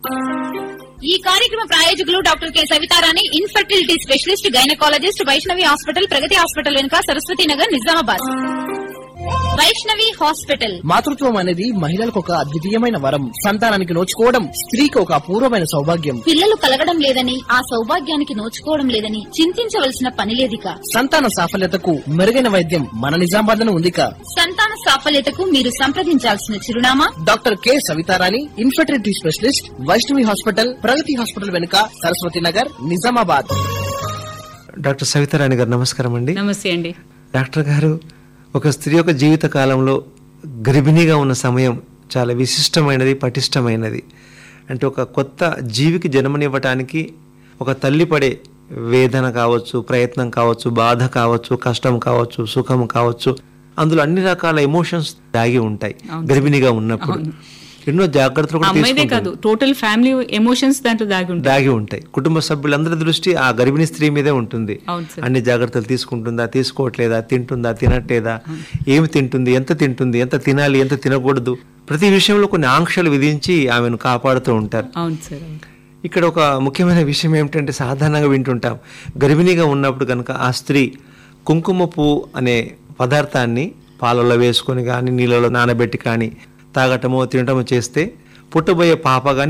ఈ కార్యక్రమ ప్రాయోజకులు doctor K Savitharani infertility specialist gynaecologist Vaishnavi hospital Pragathi hospital వెనుక సరస్వతి నగర్ నిజామాబాద్ వైష్ణవి హాస్పిటల్ మాతృత్వం అనేది మహిళలకు ఒక అద్వితీయమైన వరం సంతానానికి నోచుకోవడం స్త్రీకి ఒక అపూర్వమైన సౌభాగ్యం పిల్లలు కలగడం లేదని ఆ సౌభాగ్యానికి నోచుకోవడం లేదని చింతించవలసిన పని లేదిక సంతాన సాఫల్యతకు మెరుగైన వైద్యం మన నిజామాబాద్ లో ఉందిక సంతాన సాఫల్యతకు మీరు సంప్రదించాల్సిన చిరునామా doctor K Savitharani infertility specialist Vaishnavi hospital Pragathi hospital వెనుక సరస్వతి నగర్ నిజామాబాద్ డాక్టర్ సవితారాణి గారు నమస్కారం అండి నమస్తే అండి డాక్టర్ గారు ఒక స్త్రీ యొక్క జీవిత కాలంలో గర్భిణిగా ఉన్న సమయం చాలా విశిష్టమైనది పటిష్టమైనది అంటే ఒక కొత్త జీవికి జన్మనివ్వటానికి ఒక తల్లి పడే వేదన కావచ్చు ప్రయత్నం కావచ్చు బాధ కావచ్చు కష్టం కావచ్చు సుఖం కావచ్చు అందులో అన్ని రకాల ఎమోషన్స్ దాగి ఉంటాయి గర్భిణిగా ఉన్నప్పుడు ఎన్నో జాగ్రత్తలు కూడా అమ్మాయిదే తీసుకుంటుంది. కాదు టోటల్ ఫ్యామిలీ ఎమోషన్స్ దాంట్లో దాగి ఉంటాయి దాగి ఉంటాయి కుటుంబ సభ్యులందరి దృష్టి ఆ గర్భిణీ స్త్రీ మీదే ఉంటుంది అవును సార్. అన్ని జాగ్రత్తలు తీసుకుంటుందా తీసుకోవట్లేదా తింటుందా తినట్లేదా ఏమి తింటుంది ఎంత తింటుంది ఎంత తినాలి ఎంత తినకూడదు ప్రతి విషయంలో కొన్ని ఆంక్షలు విధించి ఆమెను కాపాడుతూ ఉంటారు అవును సార్ అవును. ఇక్కడ ఒక ముఖ్యమైన విషయం ఏమిటంటే సాధారణంగా వింటుంటాం గర్భిణీగా ఉన్నప్పుడు కనుక ఆ స్త్రీ కుంకుమ పువ్వు అనే పదార్థాన్ని పాలలో వేసుకొని కానీ నీళ్ళలో నానబెట్టి కానీ తాగటమో తినటమో చేస్తే పుట్టబోయే పాప కానీ